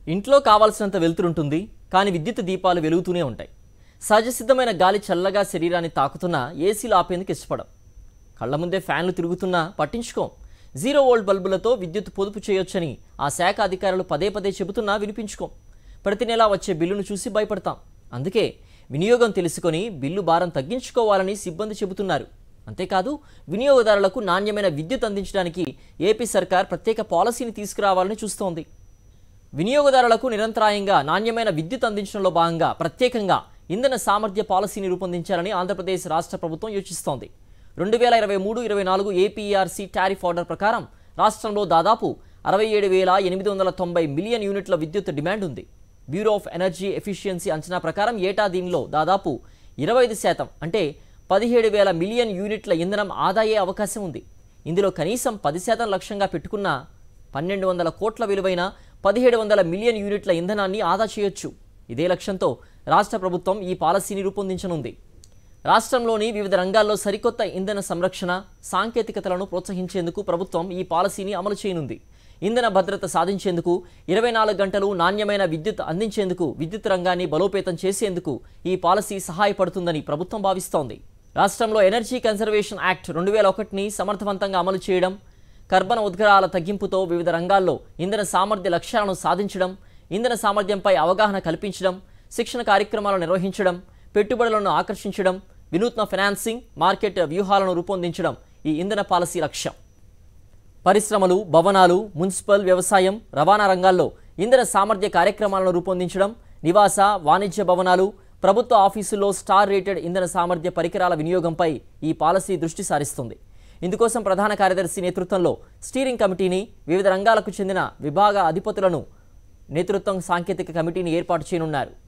ఇంట్లో కావాల్సినంత వెలుతురుంటుంది కానీ విద్యుత్ దీపాలు వెలుగుతూనే ఉంటాయి సహజ సిద్ధమైన గాలి చల్లగా శరీరాన్ని తాకుతున్నా ఏసీలు ఆపేందుకు ఇష్టపడం కళ్ళ ముందే ఫ్యాన్లు తిరుగుతున్నా పట్టించుకోం జీరో వోల్ట్ బల్బులతో విద్యుత్ పొదుపు చేయొచ్చని ఆ శాఖ అధికారులు పదే పదే చెబుతున్నా వినిపించుకోం ప్రతి నెలా వచ్చే బిల్లును చూసి భయపడతాం అందుకే వినియోగం తెలుసుకొని బిల్లు భారం తగ్గించుకోవాలని సిబ్బంది చెబుతున్నారు అంతేకాదు వినియోగదారులకు నాణ్యమైన విద్యుత్ అందించడానికి ఏపీ సర్కార్ ప్రత్యేక పాలసీని తీసుకురావాలని చూస్తోంది వినియోగదారులకు నిరంతరాయంగా నాణ్యమైన విద్యుత్ అందించడంలో భాగంగా ప్రత్యేకంగా ఇంధన సామర్థ్య పాలసీని రూపొందించాలని ఆంధ్రప్రదేశ్ రాష్ట్ర ప్రభుత్వం యోచిస్తోంది రెండు వేల ఇరవై మూడు ఇరవై నాలుగు ఏపీఆర్సీ టారిఫ్ ఆర్డర్ ప్రకారం రాష్ట్రంలో దాదాపు అరవై ఏడు వేల ఎనిమిది వందల తొంభై మిలియన్ యూనిట్ల విద్యుత్ డిమాండ్ ఉంది బ్యూరో ఆఫ్ ఎనర్జీ ఎఫిషియన్సీ అంచనా ప్రకారం ఏటా దీనిలో దాదాపు ఇరవై ఐదు శాతం అంటే పదిహేడు వేల మిలియన్ యూనిట్ల ఇంధనం ఆదా అయ్యే అవకాశం ఉంది ఇందులో కనీసం పది శాతం లక్ష్యంగా పెట్టుకున్న పన్నెండు వందల కోట్ల విలువైన పదిహేడు వందల మిలియన్ యూనిట్ల ఇంధనాన్ని ఆదా చేయొచ్చు ఇదే లక్ష్యంతో రాష్ట్ర ప్రభుత్వం ఈ పాలసీని రూపొందించనుంది రాష్ట్రంలోని వివిధ రంగాల్లో సరికొత్త ఇంధన సంరక్షణ సాంకేతికతలను ప్రోత్సహించేందుకు ప్రభుత్వం ఈ పాలసీని అమలు చేయనుంది ఇంధన భద్రత సాధించేందుకు ఇరవై నాలుగు గంటలు నాణ్యమైన విద్యుత్ అందించేందుకు విద్యుత్ రంగాన్ని బలోపేతం చేసేందుకు ఈ పాలసీ సహాయపడుతుందని ప్రభుత్వం భావిస్తోంది రాష్ట్రంలో ఎనర్జీ కన్జర్వేషన్ యాక్ట్ రెండు వేల ఒకటిని సమర్థవంతంగా అమలు చేయడం కర్బన ఉద్గారాల తగ్గింపుతో వివిధ రంగాల్లో ఇంధన సామర్థ్య లక్ష్యాలను సాధించడం ఇంధన సామర్థ్యంపై అవగాహన కల్పించడం శిక్షణ కార్యక్రమాలు నిర్వహించడం పెట్టుబడులను ఆకర్షించడం వినూత్న ఫైనాన్సింగ్ మార్కెట్ వ్యూహాలను రూపొందించడం ఈ ఇంధన పాలసీ లక్ష్యం పరిశ్రమలు భవనాలు మున్సిపల్ వ్యవసాయం రవాణా రంగాల్లో ఇంధన సామర్థ్య కార్యక్రమాలను రూపొందించడం నివాస వాణిజ్య భవనాలు ప్రభుత్వ ఆఫీసుల్లో స్టార్ రేటెడ్ ఇంధన సామర్థ్య పరికరాల వినియోగంపై ఈ పాలసీ దృష్టి సారిస్తుంది ఇందుకోసం ప్రధాన కార్యదర్శి నేతృత్వంలో స్టీరింగ్ కమిటీని వివిధ రంగాలకు చెందిన విభాగ అధిపతులను నేతృత్వం సాంకేతిక కమిటీని ఏర్పాటు చేయనున్నారు